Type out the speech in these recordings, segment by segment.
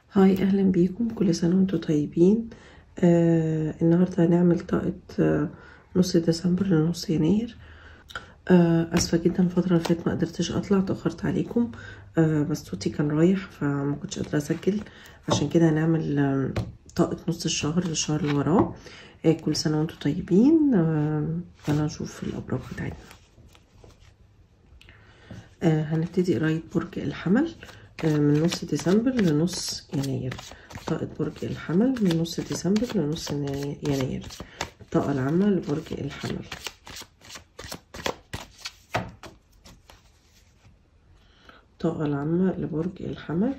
هاي اهلا بيكم كل سنه وانتم طيبين آه النهارده هنعمل طاقه آه نص ديسمبر لنص يناير آه اسفه جدا الفتره اللي فاتت ما قدرتش اطلع اتاخرت عليكم آه بس صوتي كان رايح فما كنتش قادره اسجل عشان كده هنعمل آه طاقه نص الشهر للشهر اللي وراه آه كل سنه وانتم طيبين آه يلا نشوف الابراج بتاعتنا آه هنبتدي قرايه برج الحمل من نص ديسمبر لنص يناير طاقة برج الحمل من نص ديسمبر لنص يناير الطاقة العامة لبرج الحمل الطاقة العامة لبرج الحمل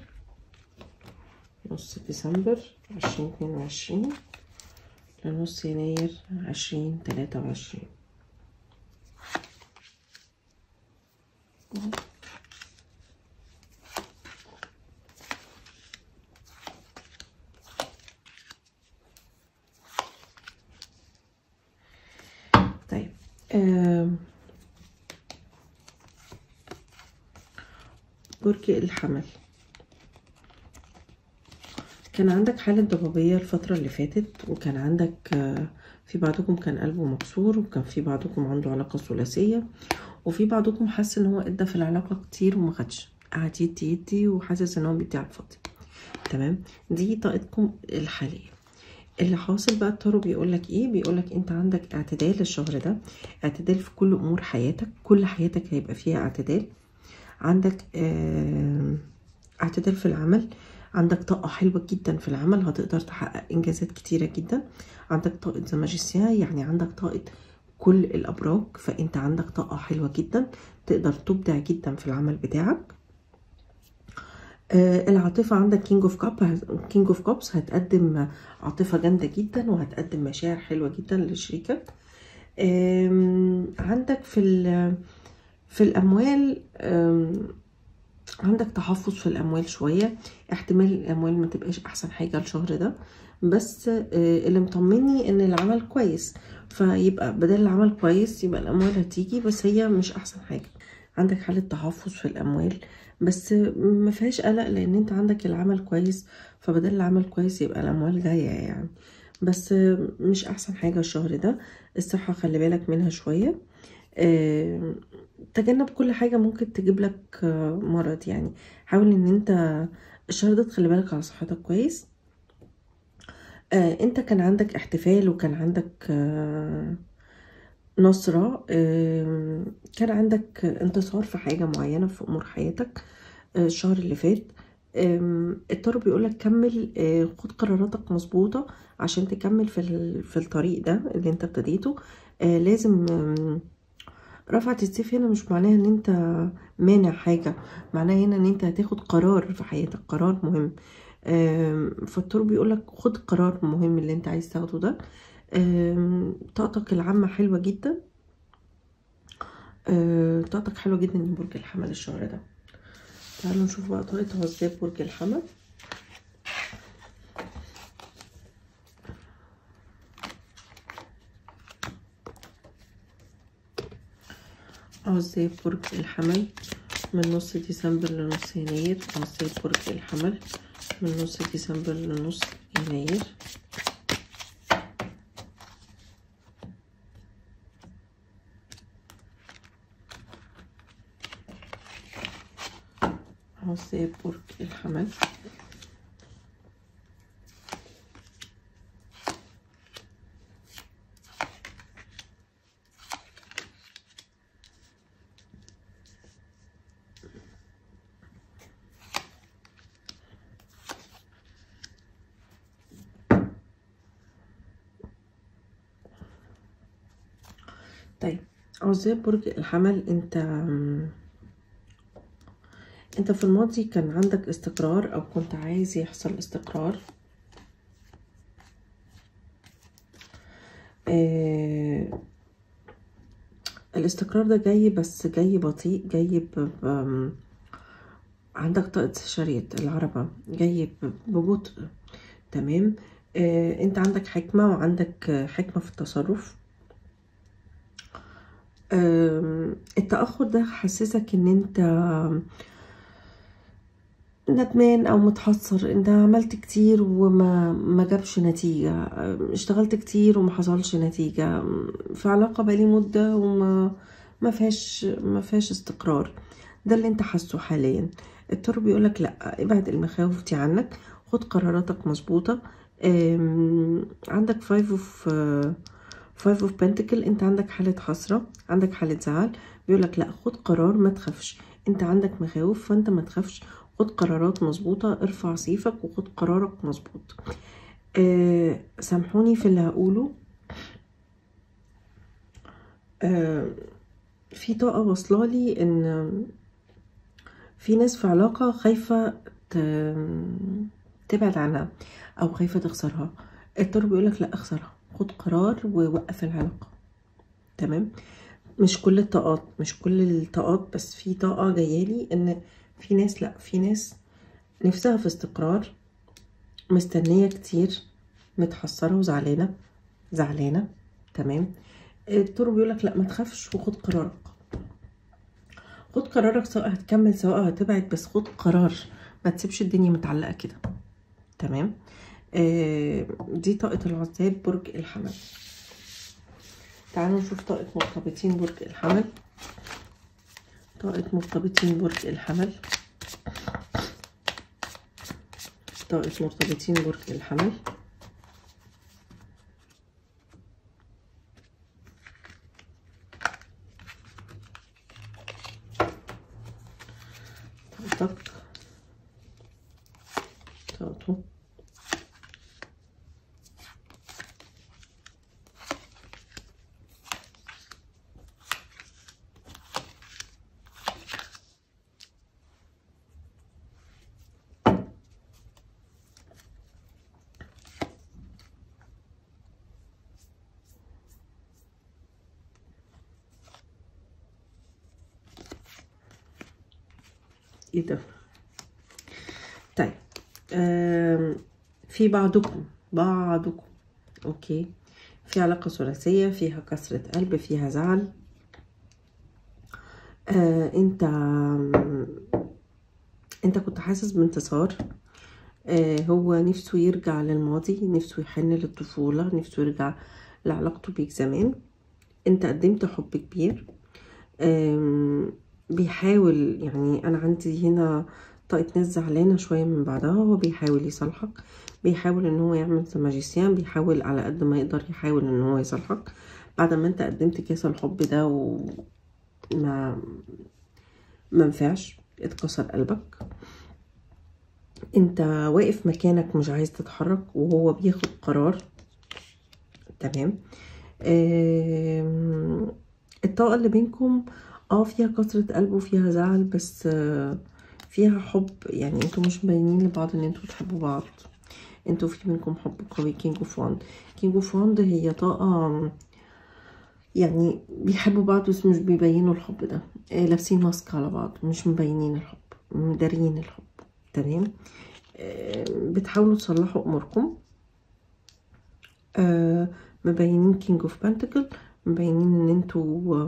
نص ديسمبر عشرين اتنين وعشرين لنص يناير عشرين تلاتة وعشرين طيب آه برج الحمل كان عندك حالة ضبابية الفترة اللي فاتت وكان عندك آه في بعضكم كان قلبه مكسور وكان في بعضكم عنده علاقة ثلاثية وفي بعضكم حس ان هو ادى في العلاقة كتير وما خدش قعد يدي يدي وحاسس ان هو بيدي على الفاضي تمام دي طاقتكم الحالية اللي حاصل بقى التارو بيقول لك ايه بيقول لك انت عندك اعتدال الشهر ده اعتدال في كل امور حياتك كل حياتك هيبقى فيها اعتدال عندك اه اعتدال في العمل عندك طاقة حلوة جدا في العمل هتقدر تحقق انجازات كتيرة جدا عندك طاقة زماجسيا يعني عندك طاقة كل الابراج فانت عندك طاقة حلوة جدا تقدر تبدع جدا في العمل بتاعك آه العاطفة عندك كينج اوف كاب كينج اوف كابس هتقدم عاطفة جامدة جدا وهتقدم مشاعر حلوة جدا لشريكك آه عندك في في الأموال آه عندك تحفظ في الأموال شوية احتمال الأموال ما تبقاش أحسن حاجة الشهر ده بس اللي مطمني ان العمل كويس فيبقى بدل العمل كويس يبقى الأموال هتيجي بس هي مش أحسن حاجة عندك حالة تحفظ في الأموال بس ما فيهاش قلق لان انت عندك العمل كويس فبدل العمل كويس يبقى الاموال جايه يعني بس مش احسن حاجه الشهر ده الصحه خلي بالك منها شويه اه تجنب كل حاجه ممكن تجيب لك مرض يعني حاول ان انت الشهر ده تخلي بالك على صحتك كويس اه انت كان عندك احتفال وكان عندك اه نصرة كان عندك انتصار في حاجة معينة في أمور حياتك الشهر اللي فات التارو بيقولك كمل خد قراراتك مظبوطة عشان تكمل في في الطريق ده اللي انت ابتديته لازم رفعة السيف هنا مش معناها ان انت مانع حاجة معناها هنا ان انت هتاخد قرار في حياتك قرار مهم فالتارو بيقولك خد قرار مهم اللي انت عايز تاخده ده طاقتك العامة حلوة جدا طاقتك حلوة جدا من برج الحمل الشهر ده تعالوا نشوف بقى طاقة عزاب برج الحمل عزاب برج الحمل من نص ديسمبر لنص يناير عزاب برج الحمل من نص ديسمبر لنص يناير عصاب برج الحمل طيب عزاب برج الحمل انت انت في الماضي كان عندك استقرار او كنت عايز يحصل استقرار آه الاستقرار ده جاي بس جاي بطيء جاي ب... ب... عندك طاقة شريط العربة جاي ببطء تمام آه انت عندك حكمة وعندك حكمة في التصرف آه التأخر ده حسسك ان انت ندمان او متحسر انت عملت كتير وما ما جابش نتيجة اشتغلت كتير وما حصلش نتيجة في علاقة بقالي مدة وما ما فيهاش ما فيهاش استقرار ده اللي انت حاسه حاليا التارو بيقولك لا ابعد المخاوف دي عنك خد قراراتك مظبوطة عندك فايف اوف فايف اوف بنتكل انت عندك حالة حسرة عندك حالة زعل بيقولك لا خد قرار ما تخافش انت عندك مخاوف فانت ما تخافش خد قرارات مظبوطة ارفع سيفك وخد قرارك مظبوط أه سامحوني في اللي هقوله أه في طاقة واصلالي ان في ناس في علاقة خايفة تبعد عنها او خايفة تخسرها التارو بيقولك لا اخسرها خد قرار ووقف العلاقة تمام مش كل الطاقات مش كل الطاقات بس في طاقة جايالي ان في ناس لا في ناس نفسها في استقرار مستنية كتير متحسرة وزعلانة زعلانة تمام التورو بيقولك لا ما تخافش وخد قرارك خد قرارك سواء هتكمل سواء هتبعد بس خد قرار ما تسيبش الدنيا متعلقة كده تمام آه دي طاقة العزاب برج الحمل تعالوا نشوف طاقة مرتبطين برج الحمل طاقة مرتبطين برج الحمل طاقة مرتبطين برج الحمل طاقتك طاقته ايه ده طيب في بعضكم بعضكم اوكي في علاقة ثلاثية فيها كسرة قلب فيها زعل آه انت انت كنت حاسس بانتصار آه هو نفسه يرجع للماضي نفسه يحن للطفولة نفسه يرجع لعلاقته بيك زمان انت قدمت حب كبير آه بيحاول يعني انا عندي هنا طاقة ناس زعلانة شوية من بعضها هو بيحاول يصالحك بيحاول ان هو يعمل ماجيسيان بيحاول على قد ما يقدر يحاول ان هو يصالحك بعد ما انت قدمت كاس الحب ده وما منفعش اتكسر قلبك انت واقف مكانك مش عايز تتحرك وهو بياخد قرار تمام الطاقة اللي بينكم اه فيها كسرة قلب وفيها زعل بس فيها حب يعني انتوا مش مبينين لبعض ان انتوا بتحبوا بعض انتوا في بينكم حب قوي كينج اوف واند كينج اوف واند هي طاقة يعني بيحبوا بعض بس مش بيبينوا الحب ده لابسين ماسك على بعض مش مبينين الحب مدارين الحب تمام بتحاولوا تصلحوا اموركم مبينين كينج اوف بنتكل مبينين ان انتوا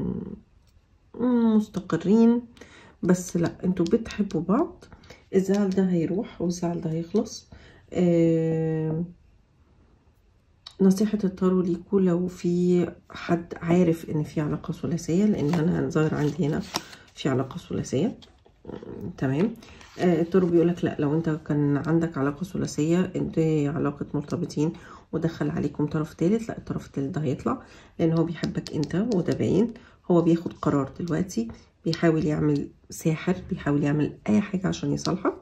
مستقرين بس لا انتوا بتحبوا بعض الزعل ده هيروح والزعل ده هيخلص آه نصيحة الطارو ليكوا لو في حد عارف ان في علاقة ثلاثية لان انا ظاهر عندي هنا في علاقة ثلاثية تمام آه الطارو بيقولك لا لو انت كان عندك علاقة ثلاثية انت علاقة مرتبطين ودخل عليكم طرف تالت لا الطرف التالت ده هيطلع لان هو بيحبك انت وده باين هو بياخد قرار دلوقتي بيحاول يعمل ساحر بيحاول يعمل اي حاجة عشان يصالحك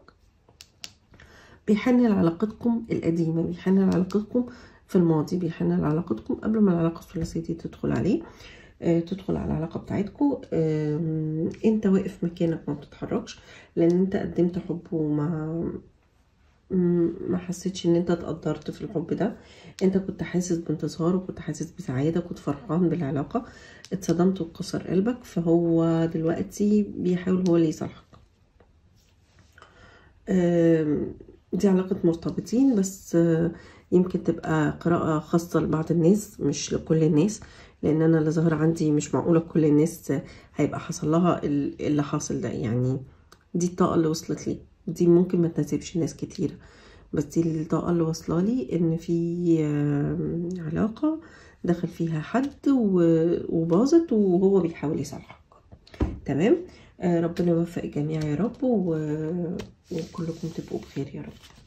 بيحن لعلاقتكم القديمة بيحن لعلاقتكم في الماضي بيحن لعلاقتكم قبل ما العلاقة الثلاثية دي تدخل عليه آه تدخل على العلاقة بتاعتكم آه انت واقف مكانك ما بتتحركش لان انت قدمت حب وما ما حسيتش ان انت اتقدرت في الحب ده انت كنت حاسس بانتصار وكنت حاسس بسعاده كنت فرحان بالعلاقه اتصدمت واتكسر قلبك فهو دلوقتي بيحاول هو اللي يصالحك دي علاقه مرتبطين بس يمكن تبقى قراءه خاصه لبعض الناس مش لكل الناس لان انا اللي ظاهر عندي مش معقوله كل الناس هيبقى حصل لها اللي حاصل ده يعني دي الطاقه اللي وصلت لي دي ممكن ما تناسبش ناس كتيرة بس دي الطاقة اللي واصلة لي ان في آم، علاقة دخل فيها حد و- وباظت وهو بيحاول يصلحك تمام آه، ربنا يوفق الجميع يا رب و... وكلكم تبقوا بخير يا رب